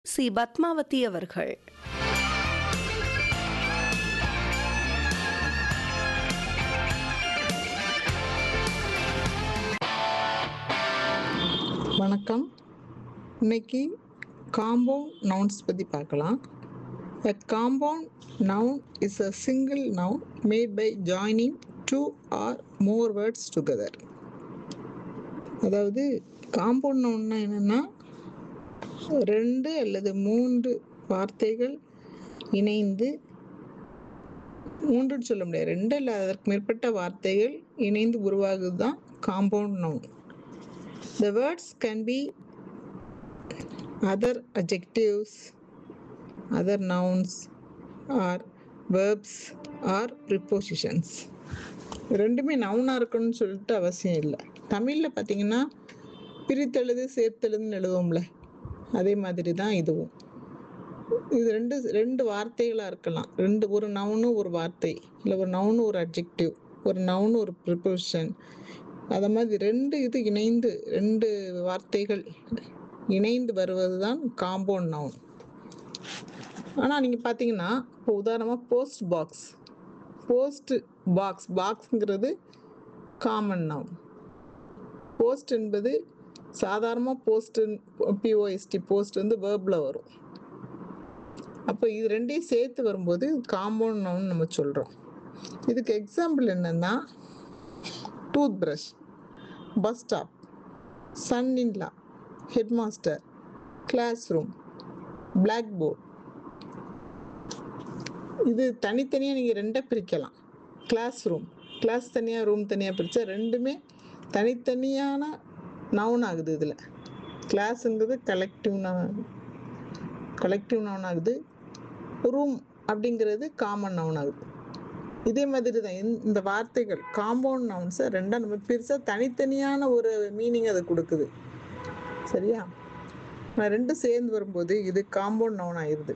C Padmavathi அவர்கள் வணக்கம் இன்னைக்கு காம்பவுண்ட் நவுன்ஸ் பற்றி பார்க்கலாம் A compound noun is a single noun made by joining two or more words together. அதாவது காம்பவுண்ட் நவுன்னா என்னென்னா ரெண்டு அல்லது மூன்று வார்த்தைகள் இணைந்து மூன்றுன்னு சொல்ல முடியாது ரெண்டு அல்லது அதற்கு மேற்பட்ட வார்த்தைகள் இணைந்து உருவாகுது தான் compound noun The words can be other adjectives, other nouns, or verbs, or prepositions. ரெண்டுமே நவுனாக இருக்கணும்னு சொல்லிட்டு அவசியம் இல்லை தமிழில் பார்த்தீங்கன்னா பிரித்தெழுது சேர்த்தெழுதுன்னு எழுதுவோம்ல அதே மாதிரி தான் இதுவும் இது ரெண்டு ரெண்டு வார்த்தைகளாக இருக்கலாம் ரெண்டு ஒரு நவுனு ஒரு வார்த்தை இல்லை ஒரு நவுனு ஒரு அட்ஜெக்டிவ் ஒரு நவுனு ஒரு ப்ரிப்போஷன் அத மாதிரி ரெண்டு இது இணைந்து ரெண்டு வார்த்தைகள் இணைந்து வருவது தான் காம்பவுண்ட் நவுன் ஆனால் நீங்கள் பார்த்தீங்கன்னா இப்போ உதாரணமாக போஸ்ட் பாக்ஸ் போஸ்ட் பாக்ஸ் பாக்ஸுங்கிறது காமன் நவுன் போஸ்ட் என்பது சாதாரணமாக போஸ்ட் பிஓஎஸ்டி போஸ்ட் வந்து வேர்பில் வரும் அப்போ இது ரெண்டையும் சேர்த்து வரும்போது காம்பவுண்ட் நவுன் நம்ம சொல்கிறோம் இதுக்கு எக்ஸாம்பிள் என்னன்னா toothbrush bus stop son in law headmaster classroom blackboard இது தனித்தனியாக நீங்கள் ரெண்டாக பிரிக்கலாம் கிளாஸ் ரூம் கிளாஸ் தனியாக ரூம் தனியாக பிரித்தா ரெண்டுமே தனித்தனியான நவுன் ஆகுது இதில் கிளாஸுங்கிறது கலெக்டிவ் கலெக்டிவ் நவுன் ஆகுது ரூம் அப்படிங்கிறது காமன் நவுன் ஆகுது இதே மாதிரி தான் இந்த- இந்த வார்த்தைகள் காம்பவுண்ட் நவுன்ஸை ரெண்டா நம்ம பிரிச்சா தனித்தனியான ஒரு மீனிங் அது கொடுக்குது சரியா நான் ரெண்டும் சேர்ந்து வரும்போது இது காம்பவுண்ட் நவுன் ஆயிருது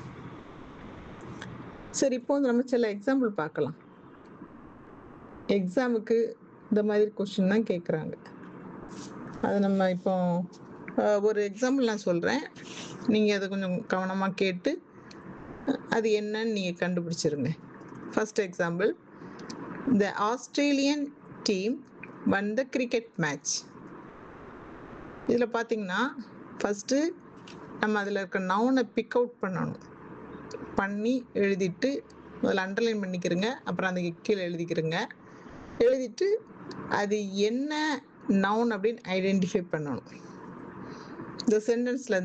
சரி இப்போ வந்து நம்ம சில எக்ஸாம்பிள் பார்க்கலாம் எக்ஸாமுக்கு இந்த மாதிரி கொஸ்டின் தான் கேட்குறாங்க அதை நம்ம இப்போ அஹ், ஒரு எக்ஸாம்பிள் நான் சொல்கிறேன் நீங்கள் அதை கொஞ்சம் கவனமாக கேட்டு அஹ், அது என்னன்னு நீங்கள் கண்டுபிடிச்சிருங்க first example the Australian team won the cricket match இதில் பார்த்தீங்கன்னா ஃபஸ்ட்டு நம்ம அதில் இருக்க நவுனை பிக் அவுட் பண்ணணும் பண்ணி எழுதிட்டு முதல்ல அண்டர்லைன் பண்ணிக்கிறங்க அப்புறம் அந்த கீழே எழுதிக்கிறங்க எழுதிட்டு அது என்ன நவுன் அப்படின்னு ஐடென்டிஃபை பண்ணணும் இந்த சென்டென்ஸில்